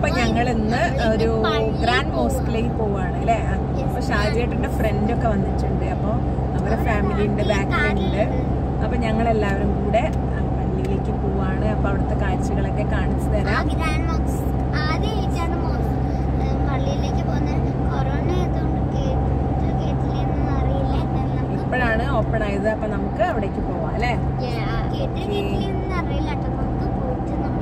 അപ്പൊ ഞങ്ങൾ ഇന്ന് ഒരു ഗ്രാൻഡ് മോസ്കിലേക്ക് പോവാണ് അല്ലേ അപ്പൊ ഷാജിയേട്ടന്റെ ഫ്രണ്ട് ഒക്കെ വന്നിട്ടുണ്ട് അപ്പൊ അവരെ ഫാമിലിന്റെ ബാക്കിലുണ്ട് അപ്പൊ ഞങ്ങൾ എല്ലാവരും കൂടെ ആ പള്ളിയിലേക്ക് പോവാണ് അപ്പൊ അവിടുത്തെ കാഴ്ചകളൊക്കെ കാണിച്ചു തരാം ഗ്രാൻഡ് മോക്സ് ആദ്യമായിട്ടാണ് മോക്സ് പള്ളിയിലേക്ക് പോകുന്നത് കൊറോണ ആയതുകൊണ്ട് കേട്ട് കേട്ടില്ലെന്നൊന്നും അറിയില്ല എന്നാലും നമുക്ക് ഇപ്പോഴാണ് ഓപ്പൺ ആയത് അപ്പൊ നമുക്ക് അവിടേക്ക് പോവാം അല്ലേ കേട്ട് കേട്ടില്ലെന്നൊന്നും അറിയില്ല കേട്ടോ നമുക്ക് പോയിട്ട് നമുക്ക്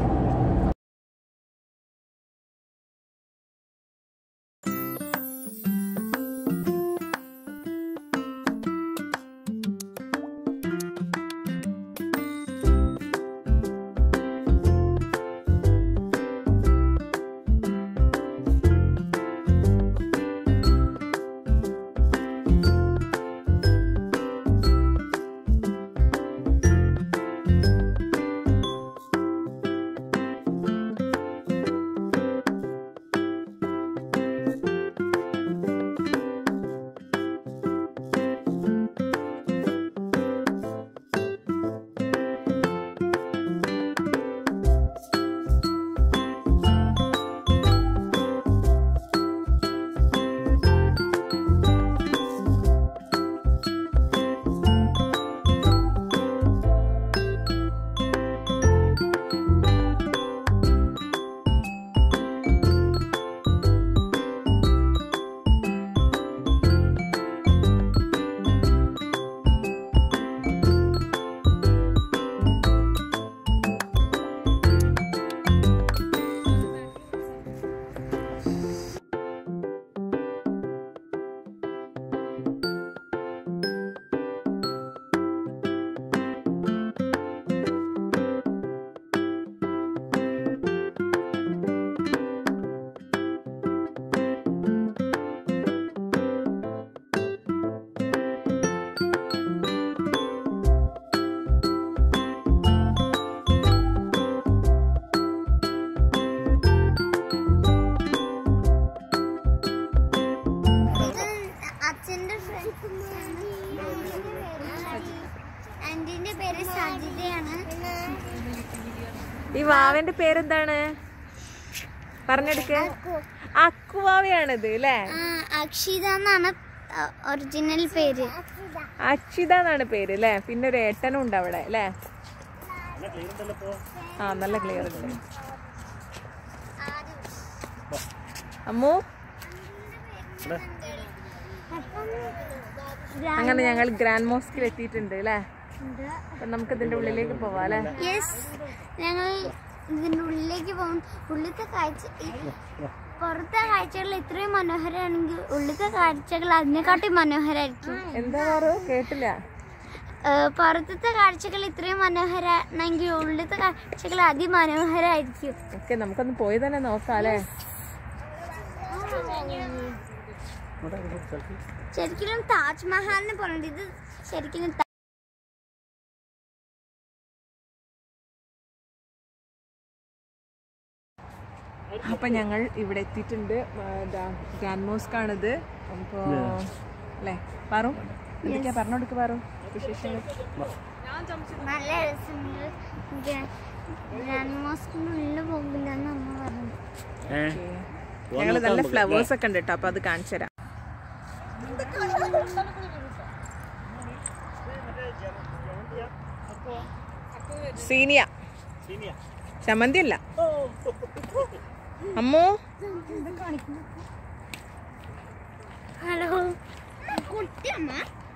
ഇത് അച്ഛന്റെ ആന്റിന്റെ പേര് സജിതയാണ് ഈ വാവന്റെ പേരെന്താണ് പറഞ്ഞെടുക്ക് അക്കുവാവയാണിത് അല്ലേ ആ, അക്ഷിത എന്നാണ് ഒറിജിനൽ പേര് അക്ഷിത എന്നാണ് പേര് അല്ലേ പിന്നെ ഒരു ഏട്ടനും ഉണ്ട് അവിടെ അല്ലേ ആ നല്ല ക്ലിയർ ഉണ്ട് അമ്മു അങ്ങനെ ഞങ്ങൾ ഗ്രാൻഡ് മോസ്കിൽ എത്തിയിട്ടുണ്ട് അല്ലേ അപ്പൊ നമുക്ക് ഇതിന്റെ ഉള്ളിലേക്ക് പോവാം അല്ലേ യെസ് ഞങ്ങൾ ഇതിന്റെ ഉള്ളിലേക്ക് പോകും ഉള്ളിലത്തെ കാഴ്ച ഈ പുറത്തെ കാഴ്ചകൾ ഇത്രയും മനോഹരമാണെങ്കിൽ ഉള്ളിലത്തെ കാഴ്ചകൾ അതിനെക്കാട്ടി മനോഹരമായിരിക്കും എന്താ പറു കേട്ടില്ല ഏഹ് പുറത്തത്തെ കാഴ്ചകൾ ഇത്രയും മനോഹരമാണെങ്കിൽ ഉള്ളിലത്തെ കാഴ്ചകൾ അതിമനോഹരമായിരിക്കും ഓക്കെ നമുക്കൊന്ന് പോയി തന്നെ നോക്കാം അല്ലേ ശരിക്കും താജ്മഹലിനെ പറഞ്ഞിട്ട് ഇത് ശരിക്കും താ- അപ്പൊ ഞങ്ങൾ ഇവിടെ എത്തിയിട്ടുണ്ട് ഗ്രാൻഡ് മോസ്ക് ആണിത് അപ്പോ അല്ലേ പാറു എന്തൊക്കെയാ പറഞ്ഞോടുക്ക് പാറു വിശേഷങ്ങൾ നല്ല രസമുണ്ട് ഗ്രാൻഡ് മോസ്കിനുള്ളിൽ പോകില്ല എന്ന് അമ്മ പറഞ്ഞു ഞങ്ങൾ നല്ല ഫ്ലവേഴ്സ് ഒക്കെ ഉണ്ട് കേട്ടോ അപ്പൊ അത് കാണിച്ചു തരാം സീനിയ ചമ്മന്തി അല്ല അമ്മോ ഹലോ കുട്ടിയമ്മ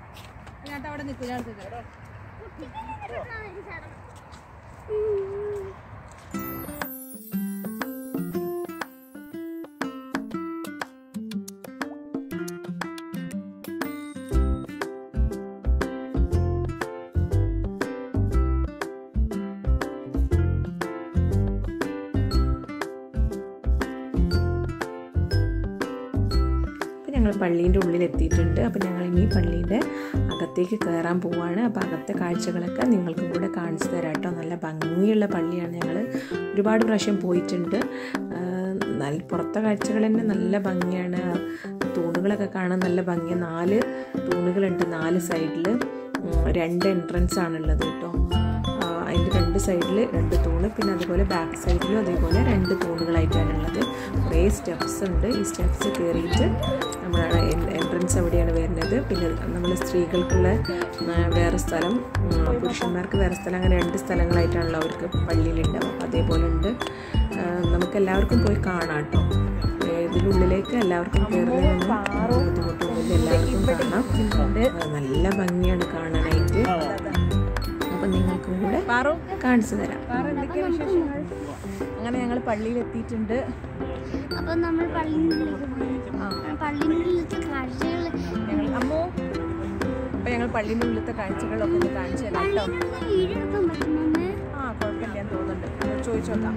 അപ്പം ഞങ്ങൾ പള്ളീൻ്റെ ഉള്ളിൽ എത്തിയിട്ടുണ്ട് അപ്പം ഞങ്ങൾ ഇനി പള്ളീൻ്റെ അകത്തേക്ക് കയറാൻ പോവാണ് അപ്പോൾ അകത്തെ കാഴ്ചകളൊക്കെ നിങ്ങൾക്കും കൂടെ കാണിച്ചു തരാം കേട്ടോ നല്ല ഭംഗിയുള്ള പള്ളിയാണ് ഞങ്ങൾ ഒരുപാട് പ്രാവശ്യം പോയിട്ടുണ്ട് ആ, നല്ല പുറത്തെ കാഴ്ചകൾ തന്നെ നല്ല ഭംഗിയാണ് തൂണുകളൊക്കെ കാണാൻ നല്ല ഭംഗിയാണ് നാല് തൂണുകളുണ്ട് നാല് സൈഡിൽ രണ്ട് എൻട്രൻസ് ആണുള്ളത് കേട്ടോ ആ, അതിൻ്റെ രണ്ട് സൈഡിൽ രണ്ട് തൂണ് പിന്നെ അതുപോലെ ബാക്ക് സൈഡിലും അതേപോലെ രണ്ട് തൂണുകളായിട്ടാണുള്ളത് കുറേ സ്റ്റെപ്സ് ഉണ്ട് ഈ സ്റ്റെപ്സ് കയറിയിട്ട് നമ്മുടെ എൻട്രൻസ് അവിടെയാണ് വരുന്നത് പിന്നെ നമ്മൾ സ്ത്രീകൾക്കുള്ള ആ, വേറെ സ്ഥലം ഉം, പുരുഷന്മാർക്ക് വേറെ സ്ഥലം അങ്ങനെ രണ്ട് സ്ഥലങ്ങളായിട്ടാണല്ലോ അവർക്ക് പള്ളിയിലുണ്ടാവും അപ്പോൾ അതേപോലെ ഉണ്ട് ആ, നമുക്ക് എല്ലാവർക്കും പോയി കാണാം കേട്ടോ ഇതിനുള്ളിലേക്ക് എല്ലാവർക്കും കയറുന്നതിനൊന്നും ബുദ്ധിമുട്ടൊന്നുമില്ല എല്ലാവർക്കും കാണാം ആ, നല്ല ഭംഗിയാണ് കാണാനായിട്ട് അപ്പം നിങ്ങൾക്കും കൂടെ കാണിച്ചു തരാം അങ്ങനെ ഞങ്ങൾ പള്ളിയിൽ എത്തിയിട്ടുണ്ട് അപ്പൊ നമ്മൾ പള്ളിൻ്റെ ഉള്ളിലേക്ക് പോകും പള്ളിൻ്റെ ഉള്ളിലത്തെ കാഴ്ചകൾ ഞങ്ങൾ അമ്മോ അപ്പൊ ഞങ്ങൾ പള്ളിൻ്റെ ഉള്ളിലത്തെ കാഴ്ചകളൊക്കെ ഒന്ന് കാണിച്ചു തരാം കേട്ടോ പള്ളിയിൽ വീഡിയോ എടുക്കാൻ പറ്റുന്നേ ആ കുഴപ്പമില്ല എന്ന് തോന്നുന്നുണ്ട് നമ്മൾ ചോദിച്ചോക്കാം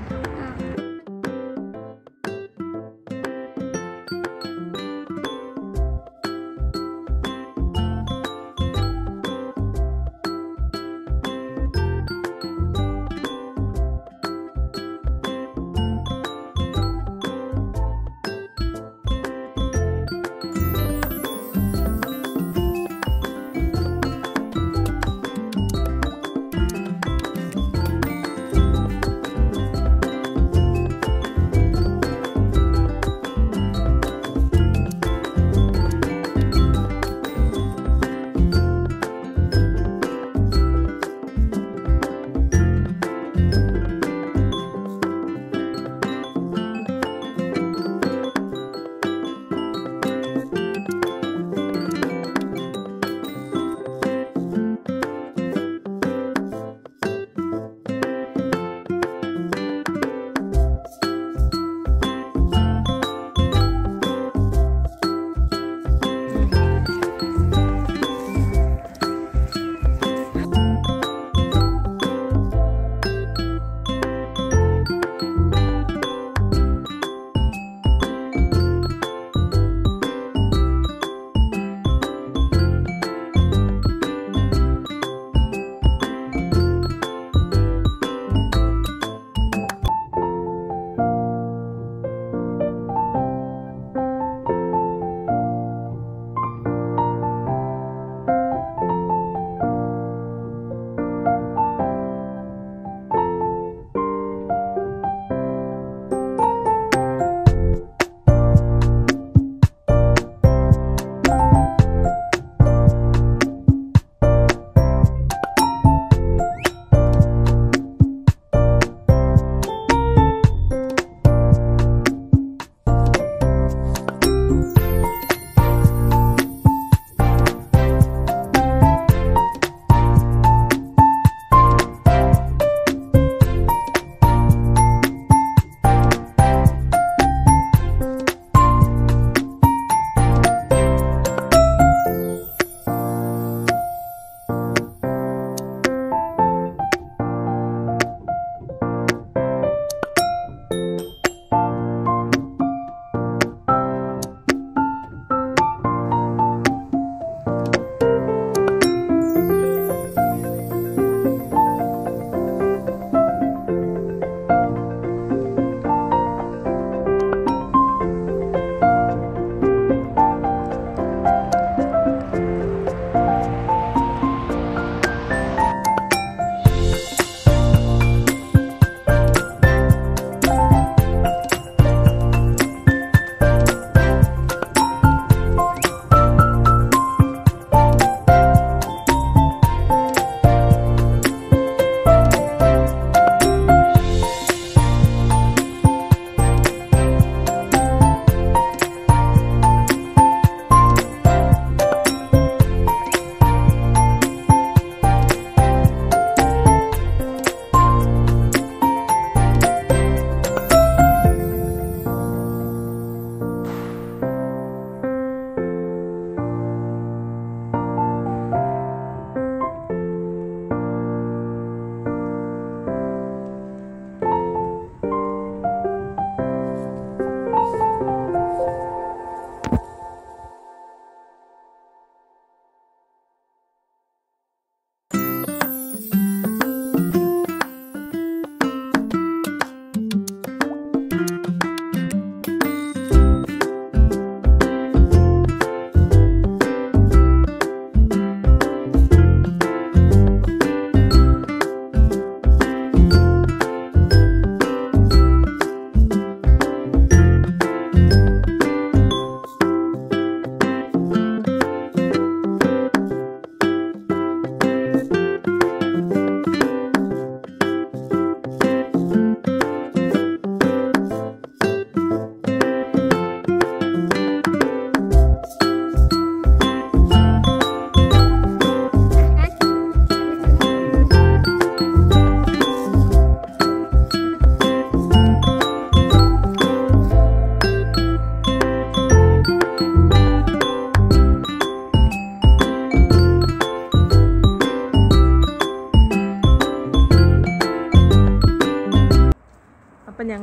ആ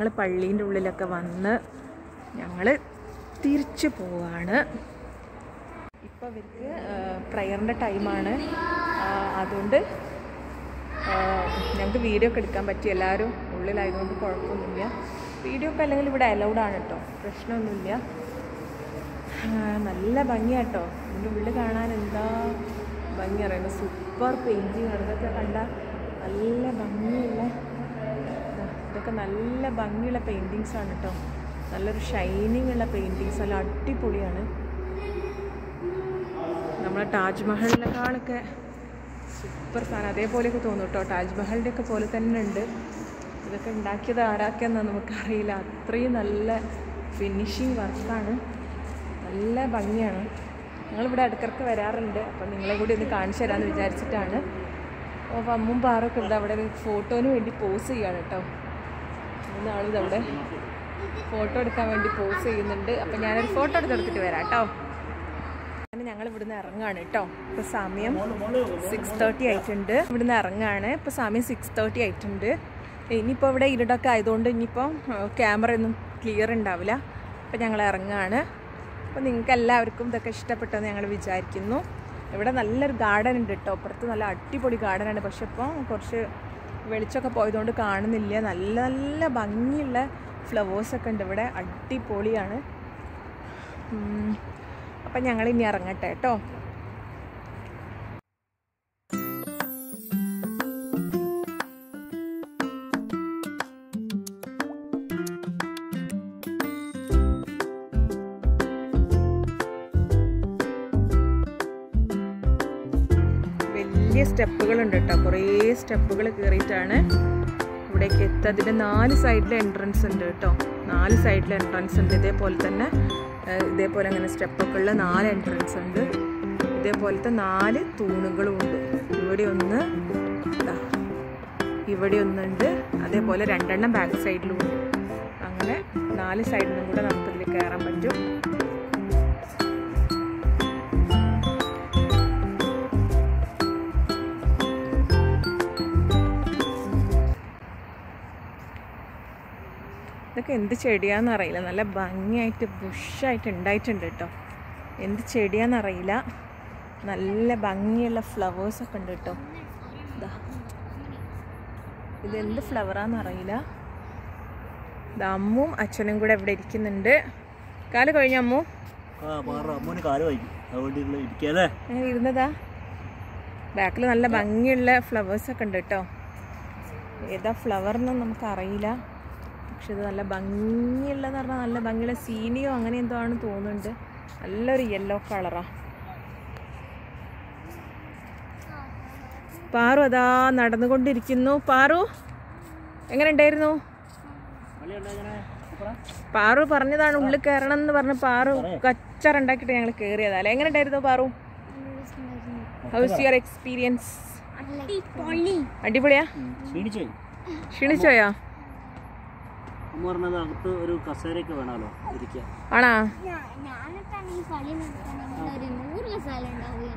ഞങ്ങൾ പള്ളീൻ്റെ ഉള്ളിലൊക്കെ വന്ന് ഞങ്ങൾ തിരിച്ചു പോവാണ് ഇപ്പോൾ ഇവർക്ക് പ്രയറിൻ്റെ ടൈമാണ് അതുകൊണ്ട് ആ, ഞങ്ങൾക്ക് വീഡിയോ ഒക്കെ എടുക്കാൻ പറ്റി എല്ലാവരും ഉള്ളിലായതുകൊണ്ട് കുഴപ്പമൊന്നുമില്ല വീഡിയോ ഒക്കെ അല്ലെങ്കിൽ ഇവിടെ അലൗഡ് ആണ് കേട്ടോ പ്രശ്നമൊന്നുമില്ല ആ, നല്ല ഭംഗിയാട്ടോ ഇതിൻ്റെ ഉള്ളിൽ കാണാൻ എന്താ ഭംഗി അറിയുന്നത് സൂപ്പർ പെയിൻറ്റിങ് ആണ് ഇതൊക്കെ കണ്ട നല്ല ഭംഗിയുള്ള ഇതാ, ഇതൊക്കെ നല്ല ഭംഗിയുള്ള പെയിൻറ്റിങ്സ് ആണ് കേട്ടോ നല്ലൊരു ഷൈനിങ് ഉള്ള പെയിൻറ്റിങ്സ് നല്ല അടിപൊളിയാണ് നമ്മളെ താജ്മഹലിനേക്കാളൊക്കെ സൂപ്പർ സാധനം അതേപോലെയൊക്കെ തോന്നും കേട്ടോ താജ്മഹലിൻ്റെ ഒക്കെ പോലെ തന്നെ ഉണ്ട് ഇതൊക്കെ ഉണ്ടാക്കിയത് ആരാക്കിയെന്ന് നമുക്കറിയില്ല അത്രയും നല്ല ഫിനിഷിങ് വർക്കാണ് നല്ല ഭംഗിയാണ് ഞങ്ങളിവിടെ ഇടയ്ക്കിടയ്ക്ക് വരാറുണ്ട് അപ്പം നിങ്ങളെ കൂടി ഒന്ന് കാണിച്ചു തരാമെന്ന് വിചാരിച്ചിട്ടാണ് അപ്പോൾ അമ്മും പാറൊക്കെ ഇവിടെ അവിടെ ഒരു ഫോട്ടോന് വേണ്ടി പോസ് ചെയ്യാണ് കേട്ടോ മൂന്നാളും അവിടെ ഫോട്ടോ എടുക്കാൻ വേണ്ടി പോസ് ചെയ്യുന്നുണ്ട് അപ്പം ഞാനൊരു ഫോട്ടോ എടുത്തെടുത്തിട്ട് വരാം കേട്ടോ അങ്ങനെ ഞങ്ങൾ ഇവിടുന്ന് ഇറങ്ങാണ് കേട്ടോ ഇപ്പോൾ സമയം സിക്സ് തേർട്ടി ആയിട്ടുണ്ട് ഇവിടുന്ന് ഇറങ്ങാണ് ഇപ്പോൾ സമയം സിക്സ് തേർട്ടി ആയിട്ടുണ്ട് ഇനിയിപ്പോൾ ഇവിടെ ഇരുടൊക്കെ ആയതുകൊണ്ട് ഇനിയിപ്പോൾ ക്യാമറ ഒന്നും ക്ലിയർ ഉണ്ടാവില്ല അപ്പോൾ ഞങ്ങൾ ഇറങ്ങാണ് അപ്പോൾ നിങ്ങൾക്ക് എല്ലാവർക്കും ഇതൊക്കെ ഇഷ്ടപ്പെട്ടെന്ന് ഞങ്ങൾ വിചാരിക്കുന്നു ഇവിടെ നല്ലൊരു ഗാർഡൻ ഉണ്ട് കേട്ടോ അപ്പുറത്ത് നല്ല അടിപൊളി ഗാർഡനാണ് പക്ഷെ ഇപ്പോൾ കുറച്ച് വെളിച്ചമൊക്കെ പോയതുകൊണ്ട് കാണുന്നില്ല നല്ല നല്ല ഭംഗിയുള്ള ഫ്ലവേഴ്സൊക്കെ ഉണ്ട് ഇവിടെ അടിപൊളിയാണ് ഉം. അപ്പം ഞങ്ങൾ ഇനി ഇറങ്ങട്ടെ കേട്ടോ വലിയ സ്റ്റെപ്പുകളുണ്ട് കേട്ടോ കുറേ സ്റ്റെപ്പുകൾ കയറിയിട്ടാണ് ഇവിടേക്ക് എത്തുക അതിൻ്റെ നാല് സൈഡിൽ എൻട്രൻസ് ഉണ്ട് കേട്ടോ നാല് സൈഡിൽ എൻട്രൻസ് ഉണ്ട് ഇതേപോലെ തന്നെ ഏഹ്, ഇതേപോലെ അങ്ങനെ സ്റ്റെപ്പൊക്കെ ഉള്ള നാല് എൻട്രൻസ് ഉണ്ട് ഇതേപോലത്തെ നാല് തൂണുകളും ഉണ്ട് ഇവിടെ ഒന്ന് ദാ, ഇവിടെ ഒന്നുണ്ട് അതേപോലെ രണ്ടെണ്ണം ബാക്ക് സൈഡിലും ഉണ്ട് അങ്ങനെ നാല് സൈഡിലും കൂടെ നമുക്കിതിൽ കയറാൻ പറ്റും ഇതൊക്കെ എന്ത് ചെടിയാന്ന് അറിയില്ല നല്ല ഭംഗിയായിട്ട് ബുഷായിട്ട് ഉണ്ടായിട്ടുണ്ട് കേട്ടോ എന്ത് ചെടിയാന്ന് അറിയില്ല നല്ല ഭംഗിയുള്ള ഫ്ലവേഴ്സൊക്കെ ഉണ്ട് കേട്ടോ ഇതാ ഇത് എന്ത് ഫ്ലവറാന്ന് അറിയില്ല ഇത് അമ്മും അച്ഛനും കൂടെ ഇവിടെ ഇരിക്കുന്നുണ്ട് കാല് കഴിഞ്ഞ അമ്മു ആ പാറ അമ്മൂന് കാല് വൈകും അതുകൊണ്ട് ഇവിടെ ഇരിക്കല്ലേ അങ്ങനെ ഇരുന്നതാ ബാക്കിൽ നല്ല ഭംഗിയുള്ള ഫ്ലവേഴ്സൊക്കെ ഉണ്ട് കേട്ടോ ഏതാ ഫ്ലവർ എന്നൊന്നും നമുക്കറിയില്ല പക്ഷെ ഇത് നല്ല ഭംഗിയുള്ളതെന്ന് പറഞ്ഞാൽ നല്ല ഭംഗിയുള്ള സീനിയോ അങ്ങനെ എന്തോ ആണ് തോന്നുന്നുണ്ട് നല്ലൊരു യെല്ലോ കളറാ പാറു അതാ നടന്നുകൊണ്ടിരിക്കുന്നു പാറു എങ്ങനെ ഉണ്ടായിരുന്നു പാറു പറഞ്ഞതാണ് ഉള്ളിൽ കയറണം എന്ന് പറഞ്ഞ് പാറു കച്ചറുണ്ടാക്കിയിട്ട് ഞങ്ങൾ കയറിയതാ അല്ലേ എങ്ങനെ ഉണ്ടായിരുന്നു പാറു ഹൗസ് യുവർ എക്സ്പീരിയൻസ് പൊളി അടിപൊളിയാ ക്ഷീണിച്ചു ക്ഷീണിച്ചോയോ അമ്മ പറഞ്ഞത് അകത്ത് ഒരു കസേരയൊക്കെ വേണമല്ലോ ഇരിക്കാൻ ആണാ ഞാനൊക്കെ ആണെങ്കിൽ കളി നിർത്തണമെങ്കിൽ ഒരു നൂറ് കസാല ഉണ്ടാവുകയാണ്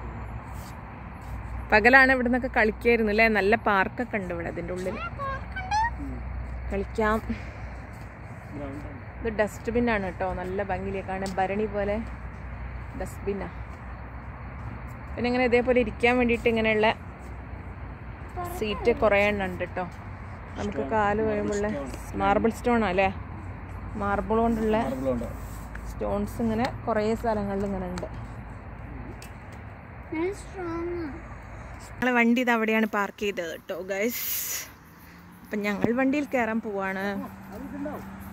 പകലാണ് ഇവിടെ നിന്നൊക്കെ കളിക്കായിരുന്നു അല്ലേ നല്ല പാർക്കൊക്കെ ഉണ്ട് ഇവിടെ അതിൻ്റെ ഉള്ളിൽ കളിക്കാം ഇത് ഡസ്റ്റ്ബിൻ ആണ് കേട്ടോ നല്ല ഭംഗിയിലേക്കാണ് ഭരണി പോലെ ഡസ്റ്റ്ബിന്നാ പിന്നെ ഇങ്ങനെ ഇതേപോലെ ഇരിക്കാൻ വേണ്ടിയിട്ട് ഇങ്ങനെയുള്ള സീറ്റ് കുറേ എണ്ണം ഉണ്ട് കേട്ടോ നമുക്ക് കാല് കഴിയുമ്പോഴുള്ള മാർബിൾ സ്റ്റോൺ അല്ലേ മാർബിൾ കൊണ്ടുള്ള സ്റ്റോൺസ് ഇങ്ങനെ കുറേ സ്ഥലങ്ങളിൽ ഇങ്ങനെ ഉണ്ട് നല്ല സ്ട്രോങ് ഞങ്ങൾ വണ്ടി ഇത് അവിടെയാണ് പാർക്ക് ചെയ്തത് കേട്ടോ ഗൈസ് അപ്പം ഞങ്ങൾ വണ്ടിയിൽ കയറാൻ പോവാണ്